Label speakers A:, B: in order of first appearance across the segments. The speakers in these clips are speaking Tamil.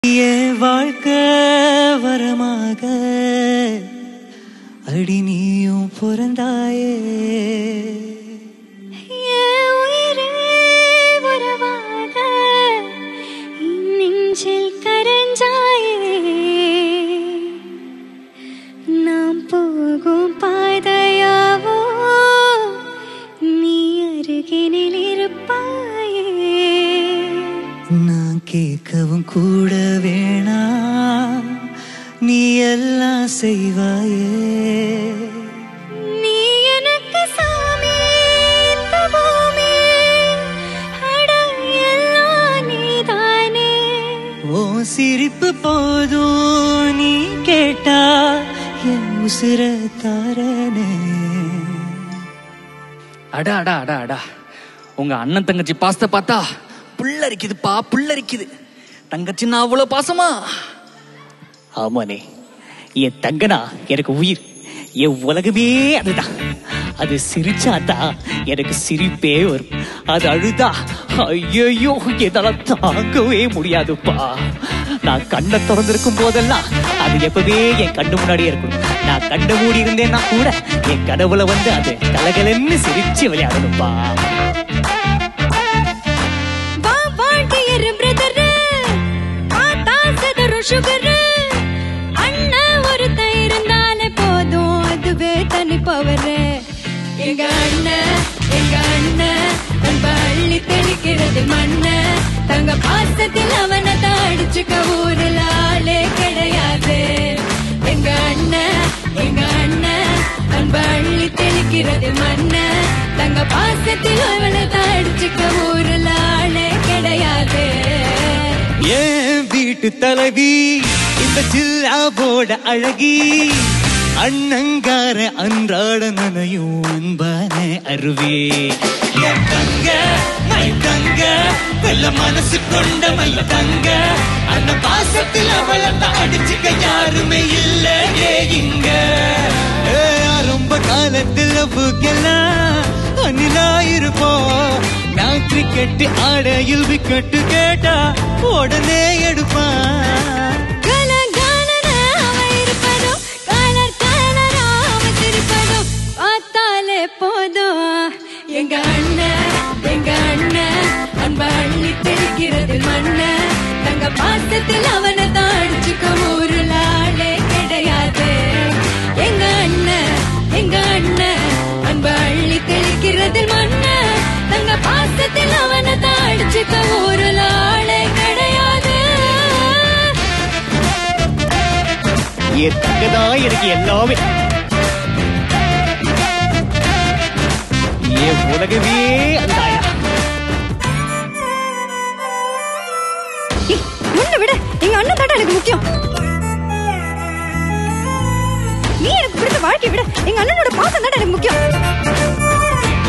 A: என் வாழ்க்கை வரமாக அடி நீயும் பிறந்தாயே
B: என் உயிரே உறவாக என் நெஞ்சில் கரஞ்சாயே நாம் போகும் பாதையாவோ நீ அருகினில் இருப்பாயே
A: நான் கேட்கவும் கூட வேணாம் நீ எல்லாம் செய்வாயே
B: நீ எனக்கு சாமி இந்த பூமி அட எல்லாம் நீதானே
A: ஓ சிரிப்பு போதும் நீ கேட்டா என் உசுர தாரனே
C: அடா அடா அடா அடா உங்க அண்ணன் தங்கச்சி பாசத்தை பார்த்தா புல்லரிக்குதுப்பா புல்லரிக்குது தங்கச்சின்னா அவ்வளோ பாசமா
D: ஆமானே என் தங்கனா எனக்கு உயிர் என் உலகமே அதுதான் அது சிரிச்சாதான் எனக்கு சிரிப்பே வரும் அது அழுதா ஐயோ என்னால தாங்கவே முடியாதுப்பா நான் கண்ணை திறந்திருக்கும் போதெல்லாம் அது எப்பவே என் கண்ணு முன்னாடியே இருக்கணும் நான் கண்ணை மூடி இருந்தேன்னா கூட என் கனவுல வந்து அது கலகலன்னு சிரிச்சு விளையாடணும்ப்பா
B: வா வாண்டியர் பிரதர் ஆத்தா சதரும் சுகர் அண்ணன் ஒருத்தன் இருந்தாலே போதும் அதுவே தனி பவர் எங்க அண்ணன் எங்க அண்ணன் அன்ப அள்ளி தெளிக்கிறது மண்ண தங்க பாசத்தில் அவனை தான் அடிச்சுக்க ஊருல ஆளே கிடையாது எங்க அண்ணன் எங்க அண்ணன் அன்ப அள்ளி தெளிக்கிறது மண்ண தங்க பாசத்தில் அவனை தான் அடிச்சுக்க ஊருல ஆளே கிடையாது
A: என் வீட்டு தலைவி இந்த ஜில்லாவோட அழகி அண்ணங்கார அன்றாட நனையும் அன்பான அருவே என் தங்க மை தங்க வெள்ள மனசு கொண்ட மல்ல தங்க அந்த பாசத்தில் அவளை தான் அடிச்சுக்க யாருமே இல்ல ஏ இங்க ஏ, ஆரம்ப காலத்தில் லவ்வுக்கெல்லாம் அணிலா இருப்போம் நான் கிரிக்கெட் ஆடையில் விக்கெட்டு கேட்டா உடனே எடுப்பான்
B: கல கலன அவன் இருப்பதும் கலர் கலரா அவன் சிரிப்பதும் பார்த்தாலே போதும் எங்க அண்ணன் எங்க அண்ணன் அன்ப அள்ளி தெளிக்கிறது மண்ண தங்க பாசத்தில் அவனை தான் அடிச்சுக்க ஊருல ஆளே கிடையாது எங்க அண்ணன் எங்க அண்ணன் அன்ப அள்ளி தெளிக்கிறது மண்ண தங்க பாசத்தில் அவனை தான் அடிச்சுக்க ஊருல ஆளே கிடையாது
D: என் தங்கதான் எனக்கு எல்லாமே என் உலகமே அதுதாயா
B: ஏய், உன்னை விட எங்க அண்ணன் தாண்டா எனக்கு முக்கியம் நீ எனக்கு பிடிச்ச வாழ்க்கையை விட எங்க அண்ணனோட பாசம் தாண்டா எனக்கு முக்கியம்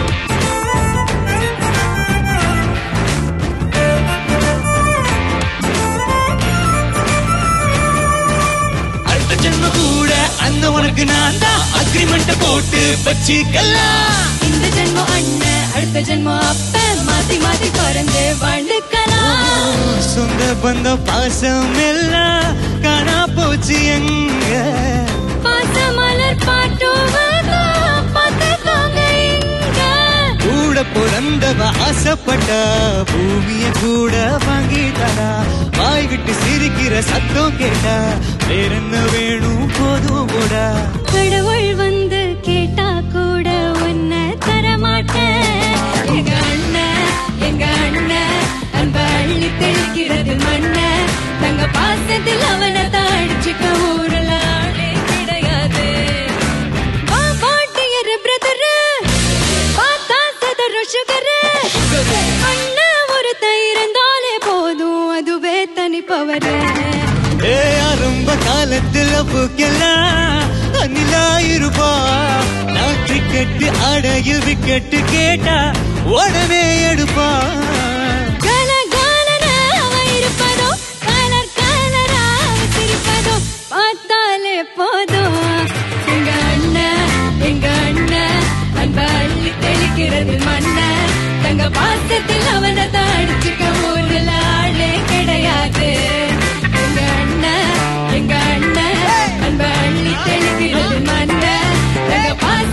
A: அடுத்த ஜென்மம் கூட அந்த உனக்கு நான் தான் அக்ரிமெண்ட் போட்டு வச்சுக்கலாம்
B: இந்த ஜென்மம் அண்ணன் அடுத்த ஜென்மம் அப்ப மாத்தி மாத்தி பிறந்து வாழ்ந்துக்கலாம்
A: சொந்த பந்த பாசம் எல்லாம் காணா போச்சு எங்க
B: பாச மலர் பாட்டுவதா பார்த்துக்கோங்க இங்க
A: கூட பிறந்தவ ஆசைப்பட்டா பூமிய கூட வாங்கி தரா வாய் விட்டு சிரிக்கிற சத்தம் கேட்டா வேற என்ன வேணும் போதும் கூட
B: கடவுள் வந்து கேட்டா கூட உன்னை தரமாட்டேன் எங்க அண்ணன் எங்க அண்ணன் அன்ப அள்ளி தெளிக்கிறது மண்ண தங்க பாசத்தில் அவனை தான் அடிச்சுக்க ஊருல ஆளே கிடையாது வா பாட்டியர் பிரதர் பார்த்தா சதரும் சுகர் அண்ணன் ஒருத்தன் இருந்தாலே போதும் அதுவே தனி பவர்
A: ஏ ஆரம்ப காலத்துல போக்கெல்லாம் அணிலா இருப்பா நான் கிரிக்கெட் ஆடையில் விக்கெட்டு கேட்டா உடனே எடுப்பா
B: கல கலன அவன் இருப்பதோ கலர் கலரா அவன் சிரிப்பதோ பார்த்தாலே போதும் எங்க அண்ணன் எங்க அண்ணன் அன்ப அள்ளி தெளிக்கிறது மண்ண தங்க பாசத்தில் அவனை தான் அடிச்சுக்க ஊருல ஆளே கிடையாது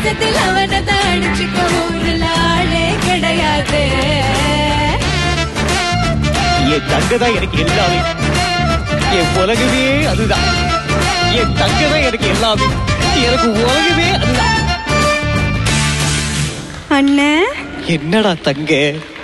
B: பஞ்சத்தில் அவனை தான் அடிச்சுக்க ஊருல ஆளே கிடையாது
D: என் தங்க தான் எனக்கு எல்லாமே என் உலகமே அதுதான் என் தங்க தான் எனக்கு எல்லாமே எனக்கு உலகமே அதுதான்
B: அண்ணன்
D: என்னடா தங்க